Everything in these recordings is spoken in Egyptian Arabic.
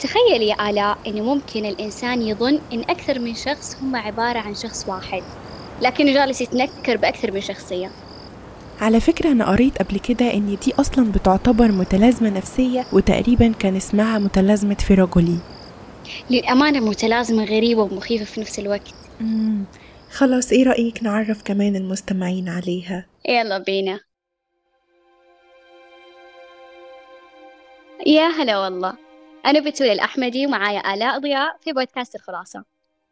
تخيلي يا آلاء إنه ممكن الإنسان يظن إن أكثر من شخص هم عبارة عن شخص واحد لكنه جالس يتنكر بأكثر من شخصية على فكرة أنا قريت قبل كده إن دي أصلا بتعتبر متلازمة نفسية وتقريبا كان اسمها متلازمة فيروجولي للأمانة متلازمة غريبة ومخيفة في نفس الوقت مم. خلاص إيه رأيك نعرف كمان المستمعين عليها يلا بينا يا هلا والله أنا بتول الأحمدي ومعايا آلاء ضياء في بودكاست الخلاصة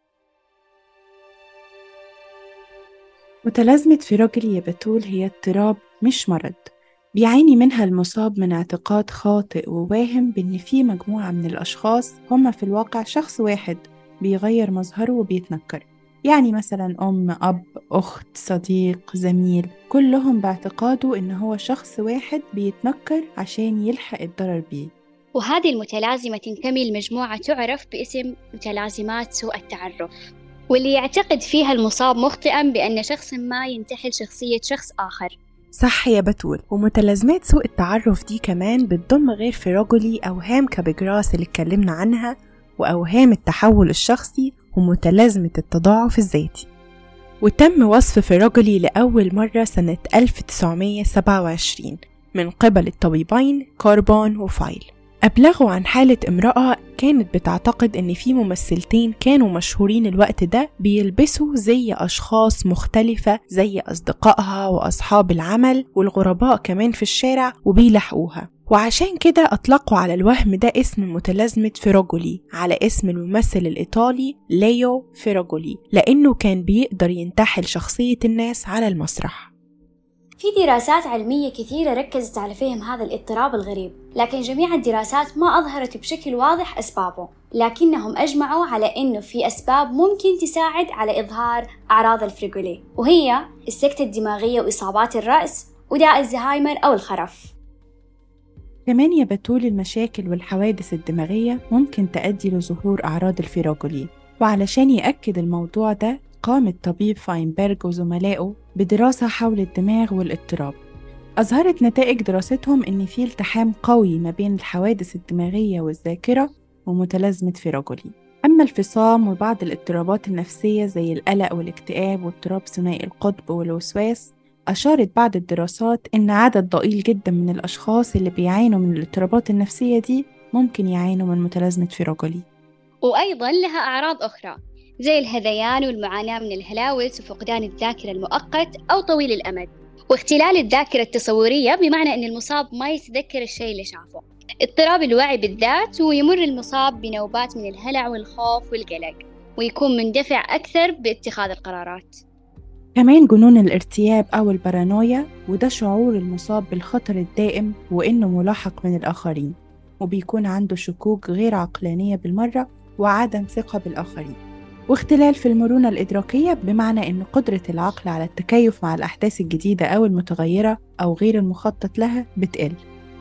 متلازمة فيروجلي يا بتول هي اضطراب مش مرض بيعاني منها المصاب من اعتقاد خاطئ وواهم بإن في مجموعة من الأشخاص هم في الواقع شخص واحد بيغير مظهره وبيتنكر يعني مثلا أم أب أخت صديق زميل كلهم باعتقاده إن هو شخص واحد بيتنكر عشان يلحق الضرر بيه وهذه المتلازمة تنتمي لمجموعة تعرف باسم متلازمات سوء التعرف واللي يعتقد فيها المصاب مخطئا بأن شخص ما ينتحل شخصية شخص آخر صح يا بتول ومتلازمات سوء التعرف دي كمان بتضم غير فيروجولي أوهام كابجراس اللي اتكلمنا عنها وأوهام التحول الشخصي ومتلازمة التضاعف الذاتي وتم وصف فيروجولي لأول مرة سنة 1927 من قبل الطبيبين كاربون وفايل أبلغوا عن حالة امرأة كانت بتعتقد إن في ممثلتين كانوا مشهورين الوقت ده بيلبسوا زي أشخاص مختلفة زي أصدقائها وأصحاب العمل والغرباء كمان في الشارع وبيلحقوها وعشان كده أطلقوا على الوهم ده اسم متلازمة فيروجولي على اسم الممثل الإيطالي ليو فيروجولي لأنه كان بيقدر ينتحل شخصية الناس على المسرح في دراسات علمية كثيرة ركزت على فهم هذا الاضطراب الغريب لكن جميع الدراسات ما أظهرت بشكل واضح أسبابه لكنهم أجمعوا على أنه في أسباب ممكن تساعد على إظهار أعراض الفريغولي وهي السكتة الدماغية وإصابات الرأس وداء الزهايمر أو الخرف كمان يا بتول المشاكل والحوادث الدماغية ممكن تؤدي لظهور أعراض الفيروجولي وعلشان يأكد الموضوع ده قام الطبيب فاينبرج وزملائه بدراسة حول الدماغ والاضطراب أظهرت نتائج دراستهم إن في التحام قوي ما بين الحوادث الدماغية والذاكرة ومتلازمة فيروجولي أما الفصام وبعض الاضطرابات النفسية زي القلق والاكتئاب واضطراب ثنائي القطب والوسواس أشارت بعض الدراسات إن عدد ضئيل جدا من الأشخاص اللي بيعانوا من الاضطرابات النفسية دي ممكن يعانوا من متلازمة فيروجولي وأيضا لها أعراض أخرى زي الهذيان والمعاناة من الهلاوس وفقدان الذاكرة المؤقت أو طويل الأمد واختلال الذاكرة التصورية بمعنى أن المصاب ما يتذكر الشيء اللي شافه اضطراب الوعي بالذات ويمر المصاب بنوبات من الهلع والخوف والقلق ويكون مندفع أكثر باتخاذ القرارات كمان جنون الارتياب أو البارانويا وده شعور المصاب بالخطر الدائم وإنه ملاحق من الآخرين وبيكون عنده شكوك غير عقلانية بالمرة وعدم ثقة بالآخرين واختلال في المرونة الإدراكية بمعنى إن قدرة العقل على التكيف مع الأحداث الجديدة أو المتغيرة أو غير المخطط لها بتقل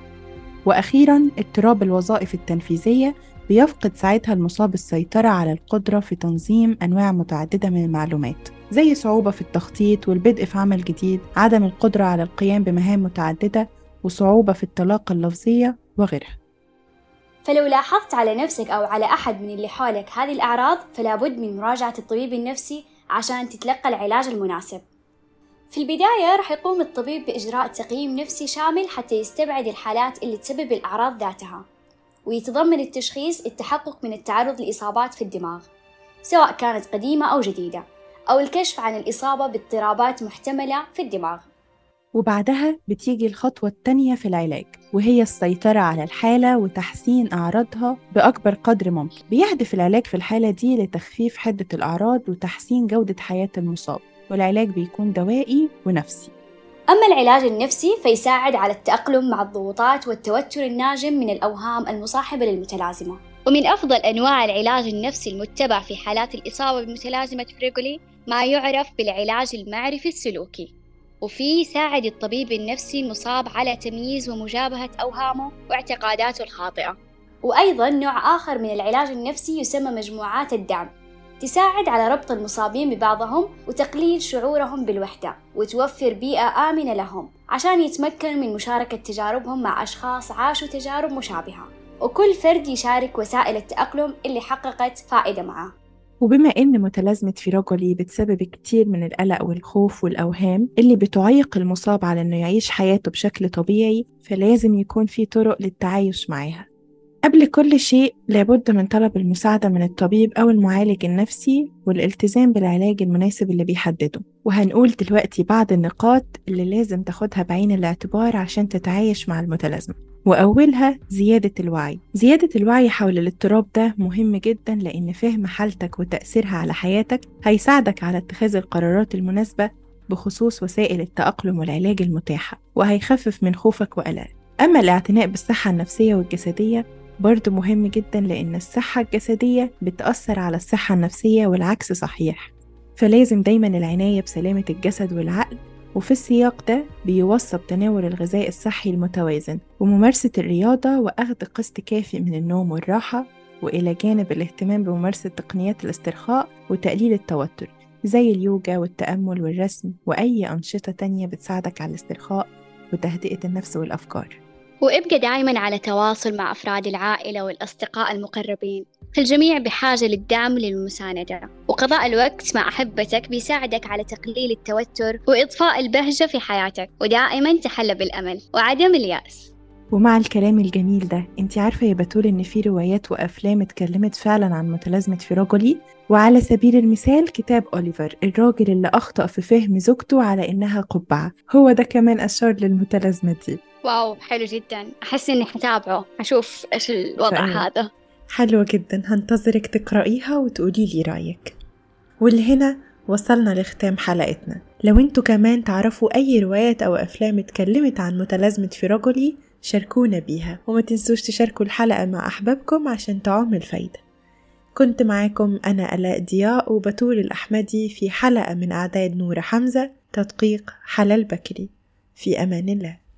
وأخيرا اضطراب الوظائف التنفيذية بيفقد ساعتها المصاب السيطرة على القدرة في تنظيم أنواع متعددة من المعلومات زي صعوبة في التخطيط والبدء في عمل جديد عدم القدرة على القيام بمهام متعددة وصعوبة في الطلاقة اللفظية وغيرها فلو لاحظت على نفسك أو على أحد من اللي حولك هذه الأعراض فلا بد من مراجعة الطبيب النفسي عشان تتلقى العلاج المناسب في البداية راح يقوم الطبيب بإجراء تقييم نفسي شامل حتى يستبعد الحالات اللي تسبب الأعراض ذاتها ويتضمن التشخيص التحقق من التعرض لإصابات في الدماغ سواء كانت قديمة أو جديدة أو الكشف عن الإصابة باضطرابات محتملة في الدماغ وبعدها بتيجي الخطوة التانية في العلاج وهي السيطرة على الحالة وتحسين أعراضها بأكبر قدر ممكن بيهدف العلاج في الحالة دي لتخفيف حدة الأعراض وتحسين جودة حياة المصاب والعلاج بيكون دوائي ونفسي أما العلاج النفسي فيساعد على التأقلم مع الضغوطات والتوتر الناجم من الأوهام المصاحبة للمتلازمة ومن أفضل أنواع العلاج النفسي المتبع في حالات الإصابة بمتلازمة فريغولي ما يعرف بالعلاج المعرفي السلوكي وفي يساعد الطبيب النفسي المصاب على تمييز ومجابهة أوهامه واعتقاداته الخاطئة وأيضا نوع آخر من العلاج النفسي يسمى مجموعات الدعم تساعد على ربط المصابين ببعضهم وتقليل شعورهم بالوحدة وتوفر بيئة آمنة لهم عشان يتمكنوا من مشاركة تجاربهم مع أشخاص عاشوا تجارب مشابهة وكل فرد يشارك وسائل التأقلم اللي حققت فائدة معاه وبما إن متلازمة فيروجولي بتسبب كتير من القلق والخوف والأوهام اللي بتعيق المصاب على إنه يعيش حياته بشكل طبيعي فلازم يكون في طرق للتعايش معاها قبل كل شيء لابد من طلب المساعدة من الطبيب أو المعالج النفسي والالتزام بالعلاج المناسب اللي بيحدده وهنقول دلوقتي بعض النقاط اللي لازم تاخدها بعين الاعتبار عشان تتعايش مع المتلازمة وأولها زيادة الوعي زيادة الوعي حول الاضطراب ده مهم جدا لأن فهم حالتك وتأثيرها على حياتك هيساعدك على اتخاذ القرارات المناسبة بخصوص وسائل التأقلم والعلاج المتاحة وهيخفف من خوفك وقلقك أما الاعتناء بالصحة النفسية والجسدية برضه مهم جدا لأن الصحة الجسدية بتأثر على الصحة النفسية والعكس صحيح فلازم دايما العناية بسلامة الجسد والعقل وفي السياق ده بيوصى بتناول الغذاء الصحي المتوازن وممارسة الرياضة وأخذ قسط كافي من النوم والراحة وإلى جانب الاهتمام بممارسة تقنيات الاسترخاء وتقليل التوتر زي اليوجا والتأمل والرسم وأي أنشطة تانية بتساعدك على الاسترخاء وتهدئة النفس والأفكار وابقى دائما على تواصل مع أفراد العائلة والأصدقاء المقربين فالجميع بحاجة للدعم للمساندة وقضاء الوقت مع أحبتك بيساعدك على تقليل التوتر وإضفاء البهجة في حياتك ودائما تحلى بالأمل وعدم اليأس ومع الكلام الجميل ده انت عارفة يا بتول ان في روايات وافلام اتكلمت فعلا عن متلازمة فيروجولي وعلى سبيل المثال كتاب اوليفر الراجل اللي اخطأ في فهم زوجته على انها قبعة هو ده كمان اشار للمتلازمة دي واو حلو جدا أحس إني حتابعه أشوف إيش الوضع فعلا. هذا حلوة جدا هنتظرك تقرأيها وتقولي لي رأيك ولهنا وصلنا لختام حلقتنا لو انتوا كمان تعرفوا أي روايات أو أفلام اتكلمت عن متلازمة فيروجولي شاركونا بيها وما تنسوش تشاركوا الحلقة مع أحبابكم عشان تعم الفايدة كنت معاكم أنا ألاء ضياء وبتول الأحمدي في حلقة من أعداد نور حمزة تدقيق حلال بكري في أمان الله